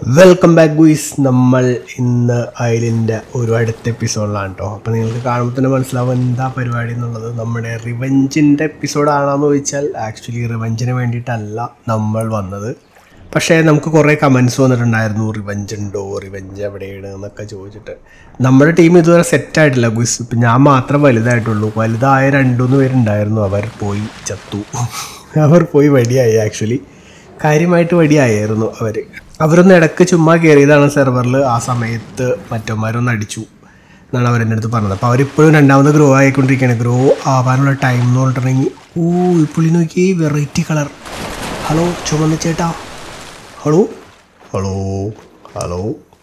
Welcome back guys നമ്മൾ ഇന്ന് അയലിൻ്റെ ഒരു അടുത്ത എപ്പിസോഡിലാണ് കേട്ടോ അപ്പോൾ നിങ്ങൾക്ക് കാണുമ്പോൾ തന്നെ മനസ്സിലാവും എന്താ പരിപാടി എന്നുള്ളത് നമ്മുടെ റിവഞ്ചിൻ്റെ എപ്പിസോഡാണെന്ന് ചോദിച്ചാൽ ആക്ച്വലി റിവഞ്ചിന് വേണ്ടിയിട്ടല്ല നമ്മൾ വന്നത് പക്ഷേ നമുക്ക് കുറേ കമൻസ് വന്നിട്ടുണ്ടായിരുന്നു റിവഞ്ച് ഉണ്ടോ റിവഞ്ച് എവിടെയാണ് എന്നൊക്കെ ചോദിച്ചിട്ട് നമ്മുടെ ടീം ഇതുവരെ സെറ്റായിട്ടില്ല ഗുയിസ് ഇപ്പം ഞാൻ മാത്രം വലുതായിട്ടുള്ളൂ വലുതായ രണ്ടുമൂന്ന് പേരുണ്ടായിരുന്നു അവർ പോയി ചത്തു അവർ പോയി വടിയായി ആക്ച്വലി കാര്യമായിട്ട് വടിയായിരുന്നു അവർ അവരൊന്ന് ഇടയ്ക്ക് ചുമ്മാ കയറിയതാണ് സെർവറിൽ ആ സമയത്ത് മറ്റന്മാരൊന്ന് അടിച്ചു എന്നാണ് അവരെൻ്റെ അടുത്ത് പറഞ്ഞത് അപ്പോൾ അവരിപ്പോഴും രണ്ടാമത് ഗ്രോ ആയിക്കൊണ്ടിരിക്കുകയാണ് ഗ്രോ ആവാനുള്ള ടൈം എന്ന് പറഞ്ഞിട്ടുണ്ടെങ്കിൽ ഓ ഈ പുള്ളി നോക്കി വെറൈറ്റി കളർ ഹലോ ചുമന്ന ചേട്ടാ ഹലോ ഹലോ ഹലോ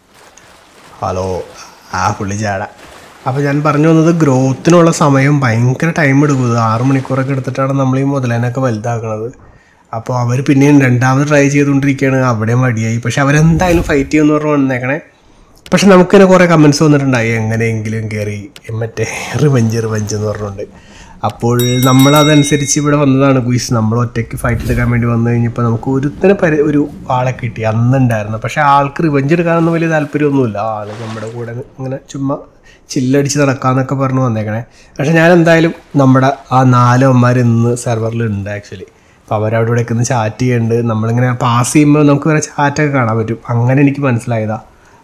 ഹലോ ആ പുള്ളി ചാട അപ്പോൾ ഞാൻ പറഞ്ഞു വന്നത് ഗ്രോത്തിനുള്ള സമയം ഭയങ്കര ടൈം എടുക്കും ഇത് ആറ് മണിക്കൂറൊക്കെ എടുത്തിട്ടാണ് നമ്മൾ ഈ മുതലേനൊക്കെ വലുതാക്കുന്നത് അപ്പോൾ അവർ പിന്നെയും രണ്ടാമത് ട്രൈ ചെയ്തുകൊണ്ടിരിക്കുകയാണ് അവിടെയും മടിയായി പക്ഷെ അവരെന്തായാലും ഫൈറ്റ് ചെയ്യുമെന്ന് പറഞ്ഞ് വന്നേക്കണേ പക്ഷെ നമുക്കിങ്ങനെ കുറേ കമൻസ് വന്നിട്ടുണ്ടായി എങ്ങനെയെങ്കിലും കയറി മറ്റേ റിവഞ്ച് റിവഞ്ച് എന്ന് പറഞ്ഞുകൊണ്ട് അപ്പോൾ നമ്മളതനുസരിച്ച് ഇവിടെ വന്നതാണ് ഗുയിസ് നമ്മൾ ഒറ്റയ്ക്ക് ഫൈറ്റ് എടുക്കാൻ വേണ്ടി വന്നു കഴിഞ്ഞപ്പോൾ നമുക്ക് ഒരുത്തനെ പരി ഒരു ആളെ കിട്ടി അന്നുണ്ടായിരുന്നു പക്ഷേ ആൾക്ക് റിവഞ്ച് എടുക്കാനൊന്നും വലിയ താല്പര്യമൊന്നുമില്ല ആൾ നമ്മുടെ കൂടെ ഇങ്ങനെ ചുമ്മാ ചില്ലടിച്ച് നടക്കാന്നൊക്കെ പറഞ്ഞ് വന്നേക്കണേ പക്ഷെ ഞാൻ എന്തായാലും നമ്മുടെ ആ നാല് അമ്മമാർ ഇന്ന് സെർവറിലുണ്ട് ആക്ച്വലി അപ്പോൾ അവരവിടെ ഇവിടെയൊക്കെ ഒന്ന് ചാറ്റ് ചെയ്യുന്നുണ്ട് നമ്മളിങ്ങനെ പാസ് ചെയ്യുമ്പോൾ നമുക്ക് വേറെ ചാറ്റൊക്കെ കാണാൻ പറ്റും അങ്ങനെ എനിക്ക് മനസ്സിലായതാ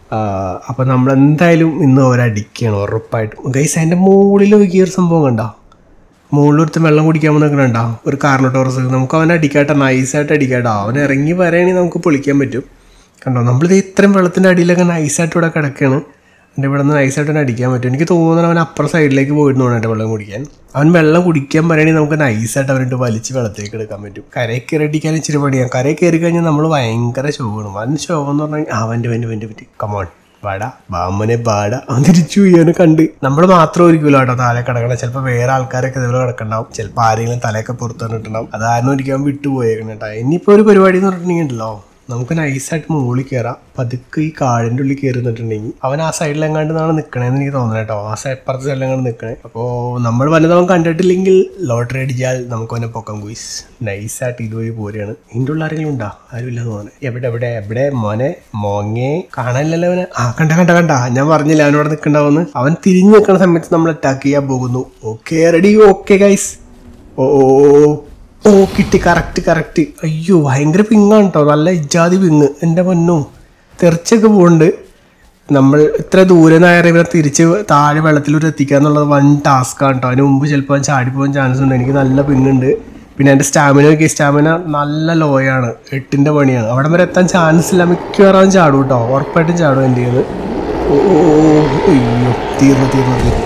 അപ്പോൾ നമ്മൾ എന്തായാലും ഇന്ന് അവരടിക്കുകയാണ് ഉറപ്പായിട്ടും ഗൈസ് അതിൻ്റെ മുകളിൽ നോക്കിയ ഒരു സംഭവം കണ്ടോ മുകളിൽ ഒരുത്ത് വെള്ളം കുടിക്കാൻ വന്നിട്ടുണ്ടോ ഒരു കാർണോട്ടോറസ് നമുക്ക് അവനെ അടിക്കാട്ടെ നൈസായിട്ട് അടിക്കാട്ടോ അവൻ ഇറങ്ങി വരികയാണെങ്കിൽ നമുക്ക് പൊളിക്കാൻ പറ്റും കണ്ടോ നമ്മളിത് ഇത്രയും വെള്ളത്തിൻ്റെ അടിയിലൊക്കെ നൈസായിട്ട് ഇവിടെ കിടക്കുകയാണ് എൻ്റെ ഇവിടെ നിന്ന് നൈസായിട്ട് തന്നെ അടിക്കാൻ പറ്റും എനിക്ക് തോന്നുന്നത് അവൻ അപ്പുറം സൈഡിലേക്ക് പോയിരുന്നു തോന്നട്ടെ വെള്ളം കുടിക്കാൻ അവൻ വെള്ളം കുടിക്കാൻ പറയുകയാണെങ്കിൽ നമുക്ക് നൈസായിട്ട് അവനിട്ട് വലിച്ച് വെള്ളത്തിലേക്ക് എടുക്കാൻ പറ്റും കരയിൽ കയറി അടിക്കാൻ ഇച്ചിരി പണിയാണ് കരയിൽ കയറി കഴിഞ്ഞാൽ നമ്മൾ ഭയങ്കര ശോകണം അവൻ ശോകം എന്ന് പറഞ്ഞാൽ അവൻ്റെ വൻ്റെ വൻ്റെ പറ്റി കമോൺ വാടാ ബാമനെ പാട അവൻ തിരിച്ചു പോയി കണ്ട് നമ്മൾ മാത്രം ഒരിക്കലും കേട്ടോ താഴെ കിടക്കണം ചിലപ്പോൾ വേറെ ആൾക്കാരൊക്കെ ഇതുപോലെ കിടക്കണ്ടാവും ചിലപ്പോൾ ആരെങ്കിലും തലയൊക്കെ പുറത്ത് വന്നിട്ടുണ്ടാവും അതാരണം ഒരിക്കലും വിട്ടുപോയേക്കണം കേട്ടോ ഇനിയിപ്പോൾ ഒരു പരിപാടി എന്ന് പറഞ്ഞിട്ടുണ്ടെങ്കിൽ ഉണ്ടല്ലോ നമുക്ക് നൈസായിട്ട് മുകളിൽ കയറാം പതുക്കെ ഈ കാടിൻ്റെ ഉള്ളിൽ കയറി നിന്നിട്ടുണ്ടെങ്കിൽ അവൻ ആ സൈഡിലെങ്ങാണ്ട് നിന്നാണ് നിൽക്കണേന്ന് എനിക്ക് തോന്നുന്നത് കേട്ടോ ആ സൈഡ് അപ്പുറത്തെ സൈഡിലെങ്ങാണ്ട് നിൽക്കണേ അപ്പോൾ നമ്മൾ വലുതവൻ കണ്ടിട്ടില്ലെങ്കിൽ ലോട്ടറി അടിച്ചാൽ നമുക്ക് അവനെ പൊക്കം കുയിസ് നൈസായിട്ട് ഇതുവഴി പോരുകയാണ് ഇതിൻ്റെ ഉള്ള ആരെങ്കിലും ഉണ്ടോ ആരുമില്ല തോന്നുന്നത് എവിടെ എവിടെ എവിടെ മോനെ മോങ്ങേ കാണാനില്ലല്ലോ അവനെ ആ കണ്ട കണ്ട കണ്ട ഞാൻ പറഞ്ഞില്ല അവനോട് നിൽക്കണ്ടാവുമെന്ന് അവൻ തിരിഞ്ഞു നിൽക്കുന്ന സമയത്ത് നമ്മൾ അറ്റാക്ക് ചെയ്യാൻ പോകുന്നു okay ready okay guys oh oh oh. Oh കിട്ടി കറക്റ്റ് കറക്റ്റ് അയ്യോ ഭയങ്കര പിങ്ങാണ് കേട്ടോ നല്ല ഇജാതി പിങ് എൻ്റെ പൊന്നു തെറിച്ചൊക്കെ പോകുന്നുണ്ട് നമ്മൾ ഇത്ര ദൂരെ നിന്നായ ഇവരെ തിരിച്ച് താഴെ വെള്ളത്തിലൂടെ എത്തിക്കുക എന്നുള്ളത് വൺ ടാസ്ക്കാണ് കേട്ടോ അതിന് മുമ്പ് ചിലപ്പോൾ അവൻ ചാടിപ്പോകാൻ ചാൻസ് ഉണ്ട് എനിക്ക് നല്ല പിങ്ങുണ്ട് പിന്നെ എൻ്റെ സ്റ്റാമിന നോക്കി സ്റ്റാമിന നല്ല ലോയാണ് എട്ടിൻ്റെ പണിയാണ് അവിടെ വരെ എത്താൻ ചാൻസ് ഇല്ല മിക്കവാറും അവൻ ചാടും കേട്ടോ ഉറപ്പായിട്ടും ചാടും എൻ്റെ കയ്യിൽ ഓ ഓ, ഓ, അയ്യോ തീർന്നു തീർന്നു തീർന്നു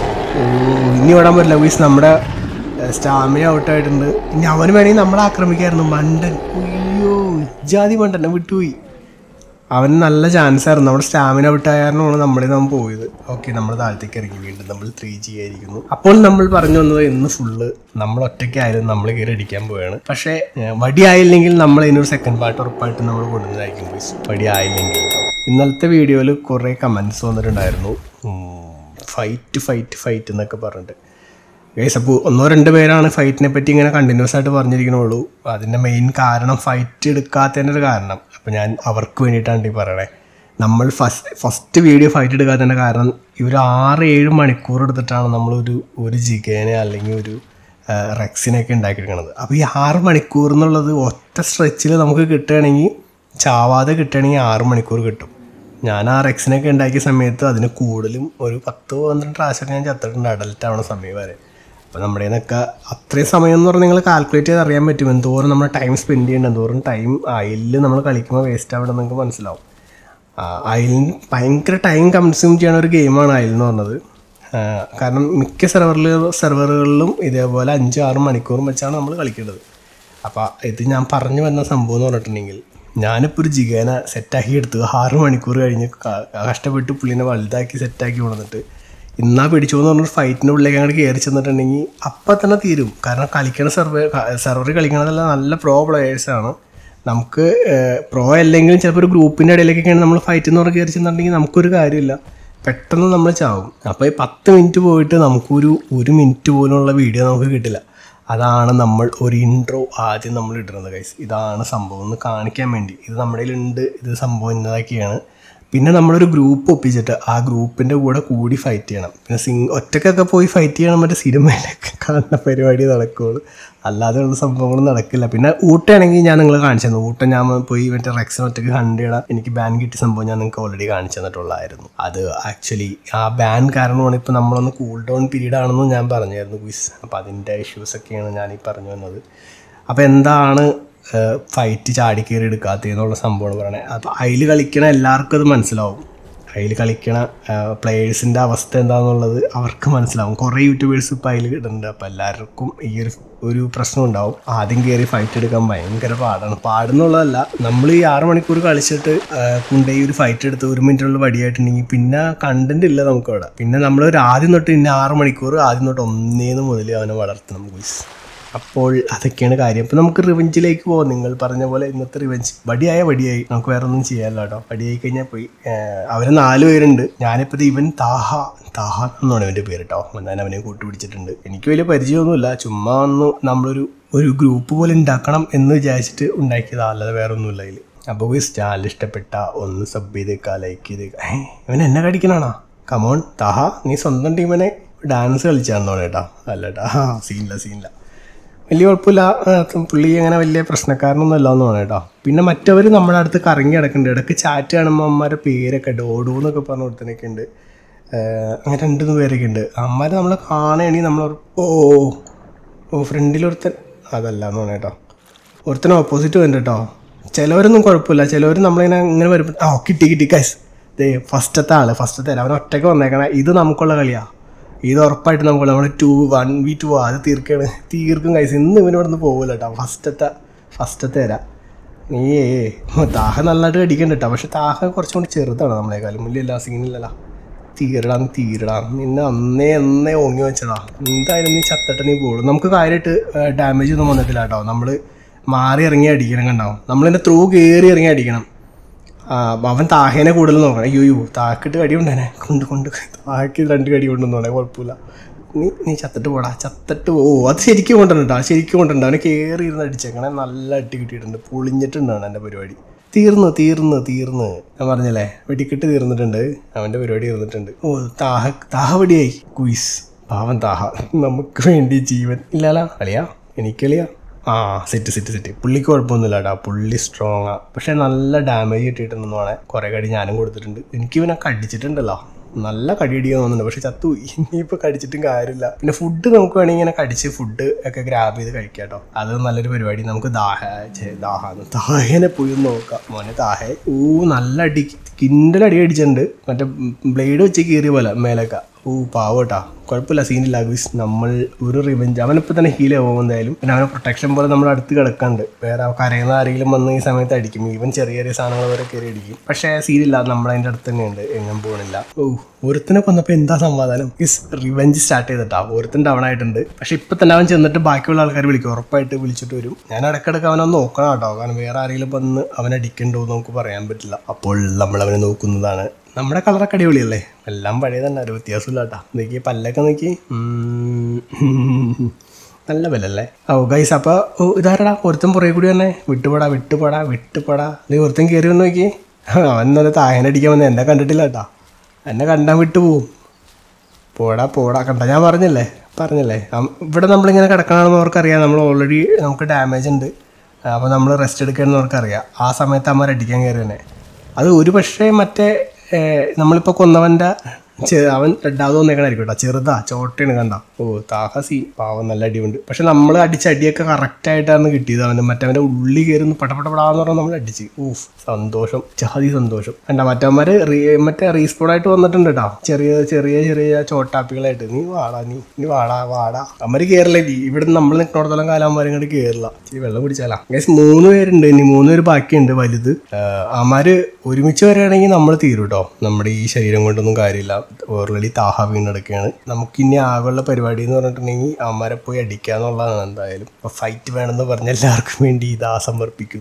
ഓ ഇനി ഓടാൻ പറ്റില്ല മീൻസ് നമ്മുടെ സ്റ്റാമിന ഔട്ടായിട്ടുണ്ട് ഇനി അവന് വേണമെങ്കിൽ നമ്മളെ ആക്രമിക്കായിരുന്നു മണ്ടൻ അയ്യോ ജാതി മണ്ടൻ വിട്ടുപോയി അവന് നല്ല ചാൻസ് ആയിരുന്നു നമ്മുടെ സ്റ്റാമിന ഔട്ടായാരണമാണ് നമ്മുടെ നമ്മൾ പോയത് ഓക്കെ നമ്മൾ താഴത്തേക്ക് ഇറങ്ങി വീണ്ടും നമ്മൾ ത്രീ ജി ആയിരിക്കുന്നു അപ്പോൾ നമ്മൾ പറഞ്ഞു വന്നത് ഇന്ന് ഫുള്ള് നമ്മൾ ഒറ്റയ്ക്കായിരുന്നു നമ്മൾ കയറി അടിക്കാൻ പോവുകയാണ് പക്ഷേ ഏഹ്, വടിയായില്ലെങ്കിൽ നമ്മൾ ഇതിനൊരു സെക്കൻഡ് പാർട്ട് ഉറപ്പായിട്ടും നമ്മൾ കൊണ്ടുവന്നതായിരിക്കും please. വടിയായില്ലെങ്കിൽ കേട്ടോ. ഇന്നലത്തെ വീഡിയോയിൽ കുറേ കമൻസ് വന്നിട്ടുണ്ടായിരുന്നു ഫൈറ്റ് ഫൈറ്റ് ഫൈറ്റ് എന്നൊക്കെ പറഞ്ഞിട്ട് ഗൈസ് അപ്പോൾ ഒന്നോ രണ്ടോ പേരാണ് ഫൈറ്റിനെ പറ്റി ഇങ്ങനെ കണ്ടിന്യൂസ് ആയിട്ട് പറഞ്ഞിരിക്കണുള്ളൂ അതിൻ്റെ മെയിൻ കാരണം ഫൈറ്റ് എടുക്കാത്തതിൻ്റെ ഒരു കാരണം അപ്പോൾ ഞാൻ അവർക്ക് വേണ്ടിയിട്ടാണ് ഈ പറയണേ നമ്മൾ ഫസ്റ്റ് ഫസ്റ്റ് വീഡിയോ ഫൈറ്റ് എടുക്കാത്തതിൻ്റെ കാരണം ഇവർ ആറ് ഏഴ് മണിക്കൂർ എടുത്തിട്ടാണ് നമ്മളൊരു ഒരു ജിഗേനെ അല്ലെങ്കിൽ ഒരു ആ, റെക്സിനെയൊക്കെ ഉണ്ടാക്കിയെടുക്കണത് അപ്പോൾ ഈ ആറ് മണിക്കൂർ എന്നുള്ളത് ഒറ്റ സ്ട്രെച്ചിൽ നമുക്ക് കിട്ടുകയാണെങ്കിൽ ചാവാതെ കിട്ടുകയാണെങ്കിൽ ആറ് മണിക്കൂർ കിട്ടും ഞാൻ ആ റെക്സിനൊക്കെ ഉണ്ടാക്കിയ സമയത്ത് അതിന് കൂടുതലും ഒരു പത്ത് പന്ത്രണ്ട് പ്രാവശ്യമൊക്കെ ഞാൻ ചത്തിട്ടുണ്ട് അഡൽട്ട് ആവണ സമയം വരെ അപ്പോൾ നമ്മുടെ നിന്നൊക്കെ അത്രയും സമയം എന്ന് പറഞ്ഞാൽ നിങ്ങൾ കാൽക്കുലേറ്റ് ചെയ്ത് അറിയാൻ പറ്റും എന്തോരം നമ്മൾ ടൈം സ്പെൻഡ് ചെയ്യേണ്ട എന്തോരം ടൈം അയിലിൽ നമ്മൾ കളിക്കുമ്പോൾ വേസ്റ്റ് ആവണം നിങ്ങൾക്ക് മനസ്സിലാവും അയിലിന് ഭയങ്കര ടൈം കൺസ്യൂം ചെയ്യണ ഒരു ഗെയിമാണ് അയിൽ എന്ന് പറഞ്ഞത് ആ, കാരണം മിക്ക സെർവറിൽ സെർവറുകളിലും ഇതേപോലെ അഞ്ച് ആറ് മണിക്കൂറും വെച്ചാണ് നമ്മൾ കളിക്കേണ്ടത് അപ്പോൾ ഇത് ഞാൻ പറഞ്ഞു വന്ന സംഭവം എന്ന് പറഞ്ഞിട്ടുണ്ടെങ്കിൽ ഞാനിപ്പോൾ ഒരു ജിഗേന സെറ്റാക്കി എടുത്തു ആറ് മണിക്കൂർ കഴിഞ്ഞ് ക- കഷ്ടപ്പെട്ട് പുള്ളിനെ വലുതാക്കി സെറ്റാക്കി കൊണ്ടുവന്നിട്ട് ഇന്നാ പിടിച്ചു എന്ന് പറഞ്ഞൊരു ഫൈറ്റിൻ്റെ ഉള്ളിലേക്ക് അങ്ങോട്ട് കയറി ചെന്നിട്ടുണ്ടെങ്കിൽ അപ്പം തന്നെ തീരും കാരണം കളിക്കണ സെർവർ സെർവർ കളിക്കണതെല്ലാം നല്ല പ്രോ പ്ലെയേഴ്സാണ് നമുക്ക് പ്രോ അല്ലെങ്കിലും ചിലപ്പോൾ ഒരു ഗ്രൂപ്പിൻ്റെ ഇടയിലേക്കൊക്കെയാണ് നമ്മൾ ഫൈറ്റ് എന്ന് പറഞ്ഞ് കയറി ചെന്നിട്ടുണ്ടെങ്കിൽ നമുക്കൊരു കാര്യമില്ല പെട്ടെന്ന് നമ്മൾ ചാവും അപ്പോൾ ഈ പത്ത് മിനിറ്റ് പോയിട്ട് നമുക്കൊരു ഒരു മിനിറ്റ് പോലുള്ള വീഡിയോ നമുക്ക് കിട്ടില്ല അതാണ് നമ്മൾ ഒരു ഇൻട്രോ ആദ്യം നമ്മൾ ഇടുന്നത് ഗൈസ് ഇതാണ് സംഭവം ഒന്ന് കാണിക്കാൻ വേണ്ടി ഇത് നമ്മുടെ ഉണ്ട് ഇത് സംഭവം ഇന്നതൊക്കെയാണ് പിന്നെ നമ്മളൊരു ഗ്രൂപ്പ് ഒപ്പിച്ചിട്ട് ആ ഗ്രൂപ്പിൻ്റെ കൂടെ കൂടി ഫൈറ്റ് ചെയ്യണം പിന്നെ സിംഗ് ഒറ്റക്കൊക്കെ പോയി ഫൈറ്റ് ചെയ്യണം മറ്റേ സിനിമയിലൊക്കെ കാണുന്ന പരിപാടി നടക്കുകയുള്ളൂ അല്ലാതെയുള്ള സംഭവങ്ങൾ നടക്കില്ല പിന്നെ ഊട്ടയാണെങ്കിൽ ഞാൻ നിങ്ങൾ കാണിച്ചു തന്നു ഊട്ട ഞാൻ പോയി മറ്റേ റെക്സിന് ഒറ്റയ്ക്ക് കണ്ട് ചെയ്യണം എനിക്ക് ബാൻ കിട്ടിയ സംഭവം ഞാൻ നിങ്ങൾക്ക് ഓൾറെഡി കാണിച്ചു തന്നിട്ടുള്ളായിരുന്നു അത് ആക്ച്വലി ആ ബാൻ കാരണമാണ് ഇപ്പോൾ നമ്മളൊന്ന് കൂൾ ഡൗൺ പീരീഡ് ആണെന്ന് ഞാൻ പറഞ്ഞായിരുന്നു ക്വിസ് അപ്പോൾ അതിൻ്റെ ഇഷ്യൂസൊക്കെയാണ് ഞാൻ ഈ പറഞ്ഞു വന്നത് അപ്പോൾ എന്താണ് ഫൈറ്റ് ചാടി കയറി എടുക്കാത്തതെന്നുള്ള സംഭവമാണ് പറയണത് അപ്പോൾ അതിൽ കളിക്കണ എല്ലാവർക്കും അത് മനസ്സിലാവും അതിൽ കളിക്കണ പ്ലേയേഴ്സിൻ്റെ അവസ്ഥ എന്താണെന്നുള്ളത് അവർക്ക് മനസ്സിലാവും കുറേ യൂട്യൂബേഴ്സ് ഇപ്പോൾ അതിൽ ഇടുന്നുണ്ട് അപ്പോൾ എല്ലാവർക്കും ഈ ഒരു ഒരു പ്രശ്നം ഉണ്ടാവും ആദ്യം കയറി ഫൈറ്റ് എടുക്കാൻ ഭയങ്കര പാടാണ് പാടുന്നുള്ളതല്ല നമ്മൾ ഈ ആറ് മണിക്കൂർ കളിച്ചിട്ട് കൊണ്ടുപോയി ഒരു ഫൈറ്റ് എടുത്ത് ഒരു മിനിറ്റുള്ള വടിയായിട്ടുണ്ടെങ്കിൽ പിന്നെ കണ്ടന്റ് ഇല്ല നമുക്ക് അവിടെ പിന്നെ നമ്മൾ ഒരു ആദ്യം തൊട്ട് ഇന്ന ആറ് മണിക്കൂർ ആദ്യം തൊട്ട് ഒന്നേന്ന് മുതൽ അവനെ വളർത്തണം ഗുയിസ് അപ്പോൾ അതൊക്കെയാണ് കാര്യം അപ്പോൾ നമുക്ക് റിവഞ്ചിലേക്ക് പോകാം നിങ്ങൾ പറഞ്ഞ പോലെ ഇന്നത്തെ റിവഞ്ച് വടിയായ വടിയായി നമുക്ക് വേറെ ഒന്നും ചെയ്യാമല്ലോ കേട്ടോ വടിയായി കഴിഞ്ഞാൽ പോയി അവർ നാല് പേരുണ്ട് ഞാനിപ്പോൾ ഇവൻ താഹ താഹ എന്നാണ് അവൻ്റെ പേര് കേട്ടോ ഞാൻ അവനെ കൂട്ടുപിടിച്ചിട്ടുണ്ട് എനിക്ക് വലിയ പരിചയമൊന്നുമില്ല ചുമ്മാ ഒന്ന് നമ്മളൊരു ഒരു ഗ്രൂപ്പ് പോലെ ഉണ്ടാക്കണം എന്ന് വിചാരിച്ചിട്ട് ഉണ്ടാക്കിയതാ അല്ലാതെ വേറെ ഒന്നുമില്ല അതിൽ അപ്പോൾ ഈ ചാനൽ ഇഷ്ടപ്പെട്ട ഒന്ന് സബ് ചെയ്തേക്കാ ലൈക്ക് ചെയ്തേക്കാ ഇവൻ എന്നെ കടിക്കണാണോ കമോൺ താഹ നീ സ്വന്തം ടീമിനെ ഡാൻസ് കളിച്ചാന്നോ ചേട്ടാ അല്ലട്ടാ സീനില്ല സീനില്ല വലിയ കുഴപ്പമില്ല പുള്ളി അങ്ങനെ വലിയ പ്രശ്നക്കാരനൊന്നും അല്ല എന്ന് കേട്ടോ പിന്നെ മറ്റവർ നമ്മുടെ അടുത്ത് കറങ്ങി കിടക്കുന്നുണ്ട് ഇടയ്ക്ക് ചാറ്റ് കാണുമ്പോൾ അമ്മമാരുടെ പേരൊക്കെ ഡോഡു എന്നൊക്കെ പറഞ്ഞ ഒരുത്തനൊക്കെ ഉണ്ട് അങ്ങനെ രണ്ട് മൂന്ന് പേരൊക്കെ ഉണ്ട് അമ്മമാർ നമ്മളെ കാണുകയാണെങ്കിൽ നമ്മൾ ഓ ഓ ഫ്രണ്ടിലൊരുത്തൻ അതല്ല എന്ന് പറഞ്ഞ കേട്ടോ ഒരുത്തൻ ഓപ്പോസിറ്റ് വന്നിട്ട് കേട്ടോ ചിലവരൊന്നും കുഴപ്പമില്ല ചിലവർ നമ്മളിങ്ങനെ ഇങ്ങനെ വരുമ്പോൾ ഓ കിട്ടി കിട്ടി കൈസ് ദേ ഫസ്റ്റത്തെ ആള് ഫസ്റ്റത്തെ അവൻ ഒറ്റയ്ക്ക് വന്നേക്കണേ ഇത് നമുക്കുള്ള കളിയാണ് ഇത് ഉറപ്പായിട്ട് നമുക്ക് നമ്മൾ ടു വൺ വി ടു അത് തീർക്കാണ് തീർക്കും കൈസ് ഇന്ന് ഇവന് ഇവിടെ നിന്ന് പോകില്ല കേട്ടോ ഫസ്റ്റത്തെ ഫസ്റ്റത്തെ തരാം നീ താഹ നല്ലതായിട്ട് കടിക്കണ്ട കേട്ടോ പക്ഷെ താഹ കുറച്ചും കൂടി ചെറുതാണ് നമ്മളെക്കാളും ഇല്ലല്ല സീനില്ലല്ല തീരടാം തീരടാം നിന്നെ അന്നേ അന്നേ ഓങ്ങി വെച്ചതാ എന്തായാലും നീ ചത്തട്ട് നീ പോകും നമുക്ക് കാര്യമായിട്ട് ഡാമേജ് ഒന്നും വന്നിട്ടില്ല കേട്ടോ നമ്മൾ മാറി ഇറങ്ങി അടിക്കണം കണ്ടാവും നമ്മളിൻ്റെ ത്രൂ കയറി ഇറങ്ങി അടിക്കണം അവൻ താഹേനെ കൂടുതൽ നോക്കണം അയ്യോ അയ്യോ താക്കിട്ട് കടി കൊണ്ടേനെ കൊണ്ട് കൊണ്ട് താക്കി രണ്ട് കടി കൊണ്ടുവന്നോണേ കുഴപ്പമില്ല നീ നീ ചത്തിട്ട് പോടാ ചത്തിട്ട് ഓ അത് ശരിക്കും കൊണ്ടുവന്നിട്ടാ ശരിക്കും കൊണ്ടുണ്ട് അവനെ കയറി ഇരുന്ന് അടിച്ചേക്കണേ നല്ല അടി കിട്ടിയിട്ടുണ്ട് പൊളിഞ്ഞിട്ടുണ്ടാണ് എൻ്റെ പരിപാടി തീർന്ന് തീർന്ന് തീർന്ന് ഞാൻ പറഞ്ഞല്ലേ വെടിക്കെട്ട് തീർന്നിട്ടുണ്ട് അവൻ്റെ പരിപാടി തീർന്നിട്ടുണ്ട് ഓ താഹ താഹ വെടിയായി കുയിസ് പാവൻ താഹ നമുക്ക് വേണ്ടി ജീവൻ ഇല്ലാലോ കളിയാ എനിക്കളിയാ ആ സെറ്റ് സെറ്റ് സെറ്റ് പുള്ളിക്ക് കുഴപ്പമൊന്നുമില്ല കേട്ടോ പുള്ളി സ്ട്രോങ് ആ പക്ഷെ നല്ല ഡാമേജ് കിട്ടിയിട്ടുണ്ടെന്ന് വേണേ കുറേ കടി ഞാനും കൊടുത്തിട്ടുണ്ട് എനിക്ക് ഇവനൊക്കെ അടിച്ചിട്ടുണ്ടല്ലോ നല്ല കടിയടിക്കാൻ തോന്നുന്നുണ്ട് പക്ഷെ ചത്തു ഇനിയിപ്പോൾ കടിച്ചിട്ടും കാര്യമില്ല പിന്നെ ഫുഡ് നമുക്ക് വേണമെങ്കിൽ ഇങ്ങനെ കടിച്ച് ഫുഡ് ഒക്കെ ഗ്രാബ് ചെയ്ത് കഴിക്കാം കേട്ടോ അത് നല്ലൊരു പരിപാടി നമുക്ക് ദാഹ ദാഹാന്ന് ദാഹേനെ പോയി നോക്കാം മോനെ ദാഹേ ഊ നല്ല അടി കിൻഡൽ അടി അടിച്ചിട്ടുണ്ട് മറ്റേ ബ്ലേഡ് വെച്ച് കീറിയ പോലെ മേലൊക്കെ ഓ പാവട്ടാ കുഴപ്പമില്ല സീനില്ല ഗുസ് നമ്മൾ ഒരു റിവെഞ്ച് അവനിപ്പോൾ തന്നെ ഹീൽ ആവും എന്തായാലും പിന്നെ അവനെ പ്രൊട്ടക്ഷൻ പോലെ നമ്മൾ അടുത്ത് കിടക്കാണ്ട് വേറെ കരയുന്ന ആരെങ്കിലും വന്ന് ഈ സമയത്ത് അടിക്കും ഈവൻ ചെറിയ ചെറിയ സാധനങ്ങൾ വരെ കയറി അടിക്കും പക്ഷേ സീനില്ല നമ്മളതിൻ്റെ അടുത്ത് തന്നെയുണ്ട് എങ്ങും പോകണില്ല ഓ ഒരുത്തിനെ കൊന്നപ്പോൾ എന്താ സമാധാനം ഇസ് റിവെഞ്ച് സ്റ്റാർട്ട് ചെയ്തിട്ടാ ഒരുത്തൻ ഡൗൺ ആയിട്ടുണ്ട് പക്ഷെ ഇപ്പം തന്നെ അവൻ ചെന്നിട്ട് ബാക്കിയുള്ള ആൾക്കാർ വിളിക്കും ഉറപ്പായിട്ട് വിളിച്ചിട്ട് വരും ഞാൻ ഇടയ്ക്കിടയ്ക്ക് അവനെ നോക്കണം കേട്ടോ കാരണം വേറെ ആരെങ്കിലും വന്ന് അവൻ അടിക്കണ്ടോ എന്ന് നമുക്ക് പറയാൻ പറ്റില്ല അപ്പോൾ നമ്മൾ അവനെ നോക്കുന്നതാണ് നമ്മുടെ കളറൊക്കെ അടിപൊളിയല്ലേ എല്ലാം പഴയ തന്നെ ഒരു വ്യത്യാസമില്ല കേട്ടോ നോക്കി പല്ലൊക്കെ നോക്കി നല്ല വിലല്ലേ ഓ ഗൈസ് അപ്പോൾ ഓ ഇതാരടാ ഒരുത്തൻ പുറകെ കൂടി തന്നെ വിട്ടുപോടാ വിട്ടുപോടാ വിട്ടുപോടാ നീ ഒരുത്തൻ കയറി വന്ന് നോക്കി അവൻ നല്ല തായനടിക്കാൻ വന്ന് എന്നെ കണ്ടിട്ടില്ല കേട്ടോ എന്നെ കണ്ടാൻ വിട്ടു പോവും പോടാ പോടാ കണ്ട ഞാൻ പറഞ്ഞല്ലേ പറഞ്ഞല്ലേ ഇവിടെ നമ്മളിങ്ങനെ കിടക്കണമെന്ന് അവർക്കറിയാം നമ്മൾ ഓൾറെഡി നമുക്ക് ഡാമേജ് ഉണ്ട് അപ്പോൾ നമ്മൾ റെസ്റ്റ് എടുക്കണമെന്ന് അവർക്കറിയാം ആ സമയത്ത് അമ്മ അടിക്കാൻ കയറി തന്നെ അത് ഒരു പക്ഷേ മറ്റേ നമ്മളിപ്പോൾ കൊന്നവൻ്റെ അവൻ രണ്ടാമത് വന്നേക്കണായിരിക്കും കേട്ടോ ചെറുതാ ചോട്ടയാണ് കണ്ട ഓ താഹസി പാവം നല്ല അടിയുണ്ട് പക്ഷെ നമ്മൾ അടിച്ച അടിയൊക്കെ കറക്റ്റായിട്ടാണ് കിട്ടിയത് അവന് മറ്റവൻ്റെ ഉള്ളി കയറുന്ന പടപടപടാന്ന് പറഞ്ഞാൽ നമ്മൾ അടിച്ച് ഊഫ് സന്തോഷം ജാതി സന്തോഷം കണ്ട മറ്റവന്മാര് മറ്റേ റീസ്പോണായിട്ട് വന്നിട്ടുണ്ട് കേട്ടോ ചെറിയ ചെറിയ ചെറിയ ചോട്ടാപ്പികളായിട്ട് നീ വാടാ നീ നീ വാടാ വാടാ അമ്മര് കയറില്ല ഇവിടെ നമ്മൾ നിൽക്കണോടത്തോളം കാലം അമ്മമാരും ഇങ്ങോട്ട് കയറില്ല ഈ വെള്ളം കുടിച്ചാലാ ഗൈസ് മൂന്ന് പേരുണ്ട് ഇനി മൂന്ന് പേര് ബാക്കിയുണ്ട് വലുത് അമ്മമാര് ഒരുമിച്ച് വരികയാണെങ്കിൽ നമ്മൾ തീരും കേട്ടോ നമ്മുടെ ഈ ശരീരം കൊണ്ടൊന്നും കാര്യമില്ല ഓൾറെഡി താഹ വീണെടുക്കുകയാണ് നമുക്കിനി ആകെയുള്ള പരിപാടി എന്ന് പറഞ്ഞിട്ടുണ്ടെങ്കിൽ അമ്മമാരെ പോയി അടിക്കുക എന്നുള്ളതാണ് എന്തായാലും അപ്പോൾ ഫൈറ്റ് വേണമെന്ന് പറഞ്ഞ എല്ലാവർക്കും വേണ്ടി ഇതാ സമർപ്പിക്കുന്നു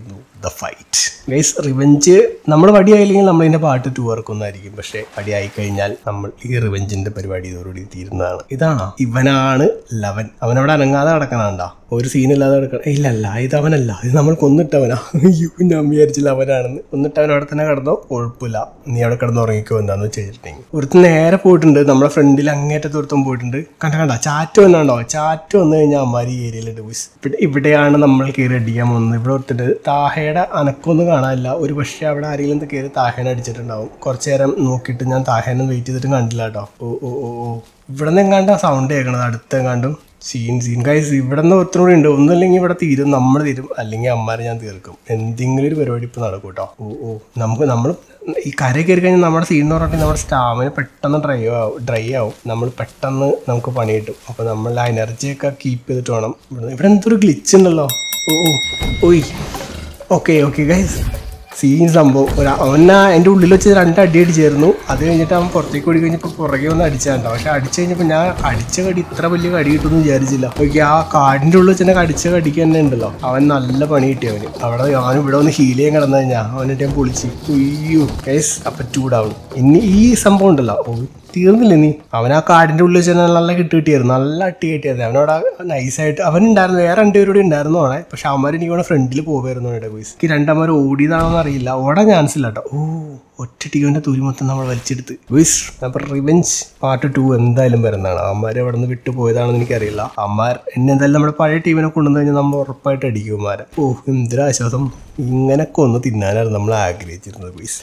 ദ ഫൈറ്റ് ഗൈസ് റിവെഞ്ച് നമ്മൾ വടിയായില്ലെങ്കിൽ നമ്മൾ ഇതിന്റെ പാട്ട് ടു ഇറക്കുന്നതായിരിക്കും പക്ഷെ വടിയായി കഴിഞ്ഞാൽ നമ്മൾ ഈ റിവെഞ്ചിന്റെ പരിപാടി ഇതോടുകൂടി തീരുന്നതാണ് ഇതാണോ ഇവനാണ് ലവൻ അവനവിടെ അനങ്ങാതെ കിടക്കണണ്ട ഒരു സീനില്ലാതെ കിടക്കണം ഇല്ല അല്ല ഇത് അവനല്ല ഇത് നമ്മൾ കൊന്നിട്ടവനാ അയ്യോ ഞാൻ വിചാരിച്ചില്ല അവനാണെന്ന് കൊന്നിട്ടവൻ അവിടെ തന്നെ കിടന്നോ കുഴപ്പമില്ല നീ അവിടെ കിടന്ന് ഉറങ്ങിക്കോ എന്താന്ന് വെച്ചിട്ടുണ്ടെങ്കിൽ ഒരുത്തൻ നേരെ പോയിട്ടുണ്ട് നമ്മുടെ ഫ്രണ്ടിൽ അങ്ങേറ്റത്ത് ഒരുത്തം പോയിട്ടുണ്ട് കണ്ട കണ്ട ചാറ്റ് വന്നാണ്ടോ ചാറ്റ് വന്നു കഴിഞ്ഞാൽ അമ്മാരി ഏരിയയിലുണ്ട് ബോയ്സ് ഇവിടെ ഇവിടെയാണ് നമ്മൾ കയറി അടിക്കാൻ പോകുന്നത് ഇവിടെ ഒരുത്തിട്ട് താഹയുടെ അനക്കൊന്നും കാണാനില്ല ഒരു പക്ഷേ അവിടെ ആരെങ്കിലും കയറി താഹേനെ അടിച്ചിട്ടുണ്ടാവും കുറച്ചു നേരം നോക്കിയിട്ട് ഞാൻ താഹേനെ വെയിറ്റ് ചെയ്തിട്ട് കണ്ടില്ല കേട്ടോ ഓ ഓ ഓ ഓ ഇവിടെ നിന്ന് എങ്ങാണ്ടാ സൗണ്ട് കേൾക്കണത് അടുത്തെങ്ങാണ്ടും സീൻ സീൻ ഗൈസ് ഇവിടെ നിന്ന് ഒത്തിരി ഉണ്ട് ഒന്നുമില്ലെങ്കിൽ ഇവിടെ തീരും നമ്മൾ തീരും അല്ലെങ്കിൽ അമ്മാരെ ഞാൻ തീർക്കും എന്തെങ്കിലും ഒരു പരിപാടി ഇപ്പോൾ നടക്കും കേട്ടോ ഓ ഓ നമുക്ക് നമ്മൾ ഈ കര കയറി കഴിഞ്ഞാൽ നമ്മുടെ സീൻ എന്ന് പറഞ്ഞിട്ടുണ്ടെങ്കിൽ നമ്മുടെ സ്റ്റാമിന പെട്ടെന്ന് ഡ്രൈ ആവും ഡ്രൈ ആവും നമ്മൾ പെട്ടെന്ന് നമുക്ക് പണി കിട്ടും അപ്പോൾ നമ്മൾ ആ എനർജിയൊക്കെ കീപ്പ് ചെയ്തിട്ട് വേണം ഇവിടെ ഇവിടെ എന്തൊരു ഗ്ലിച്ച് ഉണ്ടല്ലോ ഓ ഓ ഓയ് ഓക്കെ ഓക്കെ ഗൈസ് സീൻ സംഭവം ഒരു അവനാ എൻ്റെ ഉള്ളിൽ വെച്ച് രണ്ട് അടി അടിച്ചായിരുന്നു അത് കഴിഞ്ഞിട്ട് അവൻ പുറത്തേക്ക് ഓടി കഴിഞ്ഞപ്പോൾ പുറകെ ഒന്ന് അടിച്ചാണ്ടോ പക്ഷെ അടിച്ചു കഴിഞ്ഞപ്പോൾ ഞാൻ അടിച്ച കടി ഇത്ര വലിയ കടി കിട്ടുമെന്ന് വിചാരിച്ചില്ല ഓക്കെ ആ കാടിൻ്റെ ഉള്ളിൽ വെച്ച് തന്നെ അടിച്ച കടിക്ക് തന്നെ ഉണ്ടല്ലോ അവൻ നല്ല പണി കിട്ടി അവന് അവിടെ അവൻ ഇവിടെ ഒന്ന് ഹീൽ ചെയ്യാൻ കിടന്നു കഴിഞ്ഞാൽ അവനിട്ട് ഞാൻ പൊളിച്ച് ഉയ്യോ കേസ് അപ്പം ചൂടാവും ഇനി ഈ സംഭവം ഉണ്ടല്ലോ ഓ തീർന്നില്ല നീ അവൻ ആ കാടിന്റെ ഉള്ളിൽ വെച്ച് തന്നെ നല്ല കിട്ടി കിട്ടിയായിരുന്നു നല്ല അട്ടി കിട്ടിയായിരുന്നു അവനവിടെ നൈസായിട്ട് അവൻ ഉണ്ടായിരുന്നു വേറെ രണ്ടുപേരോട് ഉണ്ടായിരുന്നു അവിടെ പക്ഷെ അവന്മാർ എനിക്ക് ഇവിടെ ഫ്രണ്ടിൽ പോകുമായിരുന്നു ഇവിടെ ബോയ്സ് എനിക്ക് രണ്ടമ്മമാർ ഓടിയതാണോന്ന് അറിയില്ല ഓടാൻ ചാൻസ് ഇല്ല കേട്ടോ ഓ ഒറ്റ ടീമിന്റെ തുരി മൊത്തം നമ്മൾ വലിച്ചെടുത്ത് ബോയ്സ് അപ്പോൾ റിവെഞ്ച് പാർട്ട് ടു എന്തായാലും വരുന്നതാണ് അമ്മമാർ അവിടെ നിന്ന് വിട്ടു പോയതാണെന്ന് എനിക്കറിയില്ല അമ്മമാർ എന്നെ എന്തായാലും നമ്മുടെ പഴയ ടീമിനെ കൊണ്ടുവന്നു കഴിഞ്ഞാൽ നമ്മൾ ഉറപ്പായിട്ട് അടിക്കും അമ്മമാരെ ഓ എന്തൊരു ആശ്വാസം ഇങ്ങനൊക്കെ ഒന്ന് തിന്നാനാണ് നമ്മൾ ആഗ്രഹിച്ചിരുന്നത് ബോയ്സ്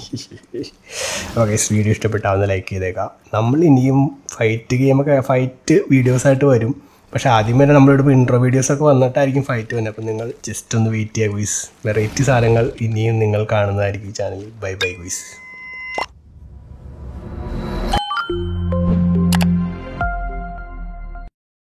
ഓക്കെ വീഡിയോ ഇഷ്ടപ്പെട്ടാവുന്ന ലൈക്ക് ചെയ്തേക്കാം നമ്മൾ ഇനിയും ഫൈറ്റ് ഗെയിമൊക്കെ ഫൈറ്റ് വീഡിയോസായിട്ട് വരും പക്ഷേ ആദ്യം വരെ നമ്മളിവിടെ ഇൻട്രോ വീഡിയോസൊക്കെ വന്നിട്ടായിരിക്കും ഫൈറ്റ് വരുന്നത് അപ്പം നിങ്ങൾ ജസ്റ്റ് ഒന്ന് വെയിറ്റ് ചെയ്യുക ഗുയിസ് വെറൈറ്റി സാധനങ്ങൾ ഇനിയും നിങ്ങൾ കാണുന്നതായിരിക്കും ഈ ചാനലിൽ ബൈ ബൈ ഗുയിസ്